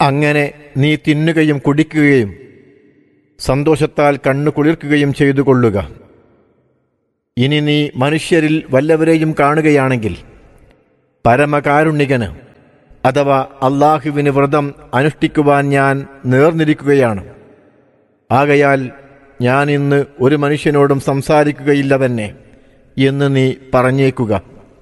അങ്ങനെ നീ തിന്നുകയും കുടിക്കുകയും സന്തോഷത്താൽ കണ്ണു കുളിർക്കുകയും ചെയ്തു കൊള്ളുക ഇനി നീ മനുഷ്യരിൽ വല്ലവരെയും കാണുകയാണെങ്കിൽ പരമകാരുണികന് അഥവാ അള്ളാഹുവിന് വ്രതം അനുഷ്ഠിക്കുവാൻ ഞാൻ നേർന്നിരിക്കുകയാണ് ആകയാൽ ഞാൻ ഇന്ന് ഒരു മനുഷ്യനോടും സംസാരിക്കുകയില്ല തന്നെ എന്ന് നീ പറഞ്ഞേക്കുക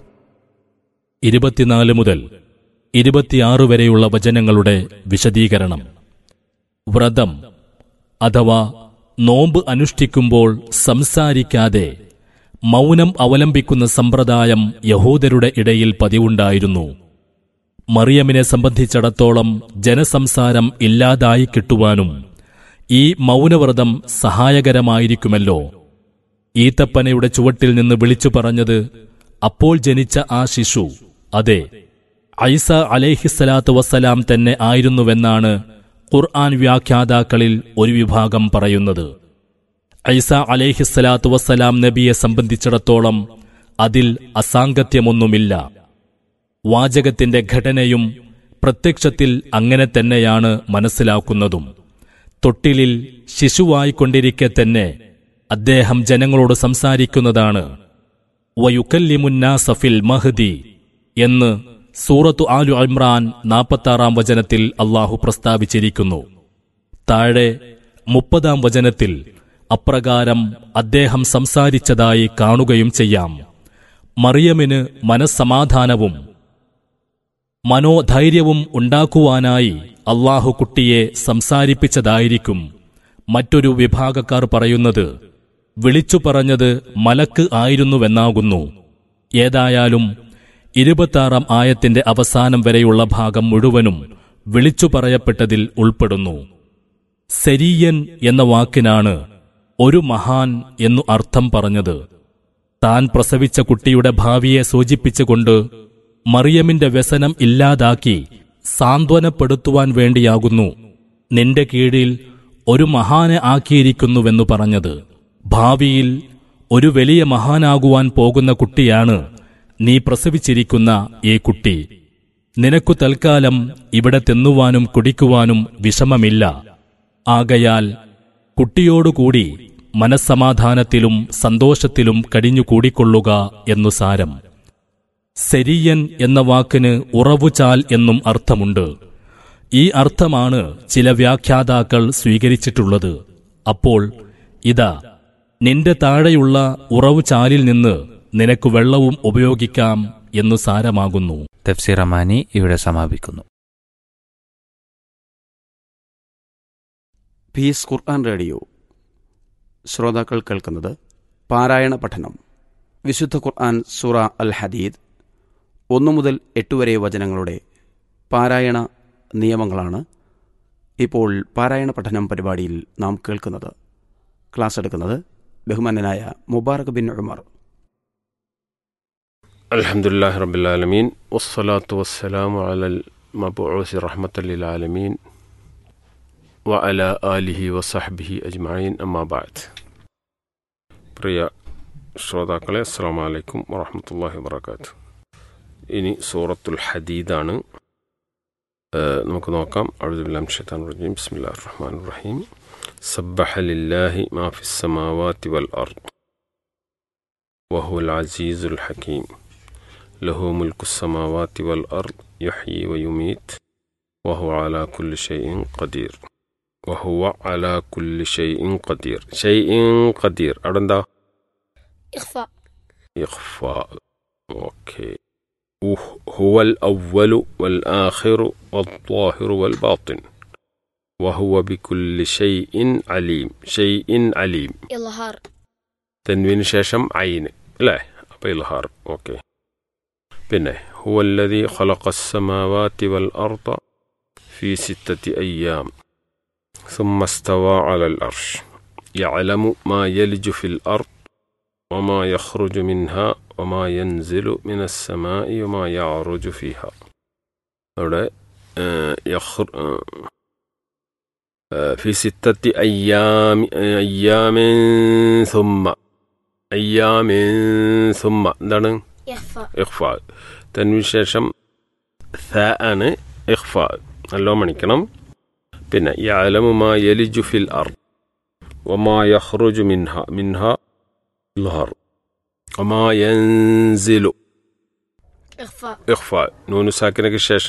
ഇരുപത്തിനാല് മുതൽ ഇരുപത്തിയാറ് വരെയുള്ള വചനങ്ങളുടെ വിശദീകരണം വ്രതം അഥവാ നോമ്പ് അനുഷ്ഠിക്കുമ്പോൾ സംസാരിക്കാതെ മൗനം അവലംബിക്കുന്ന സമ്പ്രദായം യഹൂദരുടെ ഇടയിൽ പതിവുണ്ടായിരുന്നു മറിയമിനെ സംബന്ധിച്ചിടത്തോളം ജനസംസാരം ഇല്ലാതായി കിട്ടുവാനും ഈ മൗനവ്രതം സഹായകരമായിരിക്കുമല്ലോ ഈത്തപ്പനയുടെ ചുവട്ടിൽ നിന്ന് വിളിച്ചു പറഞ്ഞത് അപ്പോൾ ജനിച്ച ആ ശിശു അതെ ഐസ അലേഹിസ്സലാത്തു വസ്സലാം തന്നെ ആയിരുന്നുവെന്നാണ് ഖുർആൻ വ്യാഖ്യാതാക്കളിൽ ഒരു വിഭാഗം പറയുന്നത് ഐസ അലേഹിസ്സലാത്തു വസ്സലാം നബിയെ സംബന്ധിച്ചിടത്തോളം അതിൽ അസാംഗത്യമൊന്നുമില്ല വാചകത്തിന്റെ ഘടനയും പ്രത്യക്ഷത്തിൽ അങ്ങനെ തന്നെയാണ് മനസ്സിലാക്കുന്നതും തൊട്ടിലിൽ ശിശുവായിക്കൊണ്ടിരിക്കെ തന്നെ അദ്ദേഹം ജനങ്ങളോട് സംസാരിക്കുന്നതാണ് വയുക്കല്ലിമുന്നാസഫിൽ മഹദി എന്ന് സൂറത്തു ആലു ഇമ്രാൻ നാൽപ്പത്താറാം വചനത്തിൽ അള്ളാഹു പ്രസ്താവിച്ചിരിക്കുന്നു താഴെ മുപ്പതാം വചനത്തിൽ അപ്രകാരം അദ്ദേഹം സംസാരിച്ചതായി കാണുകയും ചെയ്യാം മറിയമിന് മനസ്സമാധാനവും മനോധൈര്യവും ഉണ്ടാക്കുവാനായി അള്ളാഹു കുട്ടിയെ സംസാരിപ്പിച്ചതായിരിക്കും മറ്റൊരു വിഭാഗക്കാർ പറയുന്നത് വിളിച്ചു പറഞ്ഞത് മലക്ക് ആയിരുന്നുവെന്നാകുന്നു ഏതായാലും ഇരുപത്താറാം ആയത്തിന്റെ അവസാനം വരെയുള്ള ഭാഗം മുഴുവനും വിളിച്ചു പറയപ്പെട്ടതിൽ ഉൾപ്പെടുന്നു സെരീയൻ എന്ന വാക്കിനാണ് ഒരു മഹാൻ എന്നു അർത്ഥം പറഞ്ഞത് താൻ പ്രസവിച്ച കുട്ടിയുടെ ഭാവിയെ സൂചിപ്പിച്ചുകൊണ്ട് മറിയമിന്റെ വ്യസനം ഇല്ലാതാക്കി സാന്ത്വനപ്പെടുത്തുവാൻ വേണ്ടിയാകുന്നു നിന്റെ കീഴിൽ ഒരു മഹാനെ ആക്കിയിരിക്കുന്നുവെന്നു പറഞ്ഞത് ഭാവിയിൽ ഒരു വലിയ മഹാനാകുവാൻ പോകുന്ന കുട്ടിയാണ് നീ പ്രസവിച്ചിരിക്കുന്ന ഈ കുട്ടി നിനക്കു തൽക്കാലം ഇവിടെ തിന്നുവാനും കുടിക്കുവാനും വിഷമമില്ല ആകയാൽ കുട്ടിയോടുകൂടി മനസ്സമാധാനത്തിലും സന്തോഷത്തിലും കഴിഞ്ഞുകൂടിക്കൊള്ളുക എന്നു സാരം സെരിയൻ എന്ന വാക്കിന് ഉറവുചാൽ എന്നും അർത്ഥമുണ്ട് ഈ അർത്ഥമാണ് ചില വ്യാഖ്യാതാക്കൾ സ്വീകരിച്ചിട്ടുള്ളത് അപ്പോൾ ഇതാ നിന്റെ താഴെയുള്ള ഉറവുചാലിൽ നിന്ന് നിനക്ക് വെള്ളവും ഉപയോഗിക്കാം എന്നു സാരമാകുന്നു തഫ്സീർ അമാനി ഇവിടെ സമാപിക്കുന്നു പീസ് ഖുർആൻ റേഡിയോ ശ്രോതാക്കൾ കേൾക്കുന്നത് പാരായണ പഠനം വിശുദ്ധ ഖുർആൻ സൂറ അൽ ഹദീദ് ഒന്നു മുതൽ എട്ട് വരെ വചനങ്ങളുടെ പാരായണ നിയമങ്ങളാണ് ഇപ്പോൾ പാരായണ പഠനം പരിപാടിയിൽ നാം കേൾക്കുന്നത് ക്ലാസ് എടുക്കുന്നത് ബഹുമാനനായ മുബാറക് ബിൻ ഉമർ الحمد لله رب العالمين والصلاة والسلام على المبعوث رحمة للعالمين وعلى آله وصحبه أجمعين أما بعد പ്രിയ ശ്രോതാക്കളെ അസ്സാം വലൈക്കും വറഹമത്തല്ലാഹി വബർക്കാത്തു ഇനി സൂറത്തുൽ ഹദീദാണ് ഏഹ് നമുക്ക് നോക്കാം അഴുദുബില്ലാം ഷെയ്ത്താൻ റജീം ബിസ്മില്ലാ റഹ്മാൻ റഹീം സബ്ബഹ ലില്ലാഹി മാ ഫിസ് സമാവാതി വൽ അർദ് വഹുവൽ അസീസുൽ ഹക്കീം له ملك السماوات والأرض يحيي ويميت وهو على كل شيء قدير وهو على كل شيء قدير شيء قدير أرندا إخفاء إخفاء أوكي وه- هو الأول والآخر والظاهر والباطن وهو بكل شيء عليم شيء عليم إظهار തൻവീന് ശേഷം ഐന് അല്ലേ അപ്പോൾ ഇൽഹാർ ഓക്കെ പിന്നെ هو الذي خلق السماوات والأرض في ستة أيام ثم استوى على العرش يعلم ما يلج في الأرض وما يخرج منها وما ينزل من السماء وما يعرج فيها അവിടെ ഏഹ്, يخر- ഏഹ്, ഏഹ്, في ستة أيام أيام ثم أيام ثم എന്താണ് إخفاء ഇഖ്ഫ തന്നിന് ശേഷം ഥ ആണ് ഇഖ്ഫ നല്ലോ മണിക്കണം പിന്നെ യഅലമു യലിജു ഫിൽ അർ വമാ യഖ്റുജു മിൻഹ മിൻഹ ലുഹർ വമാ യൻസിലു إخفاء ഇഖ്ഫ നൂനു സാക്കിനക്ക് ശേഷം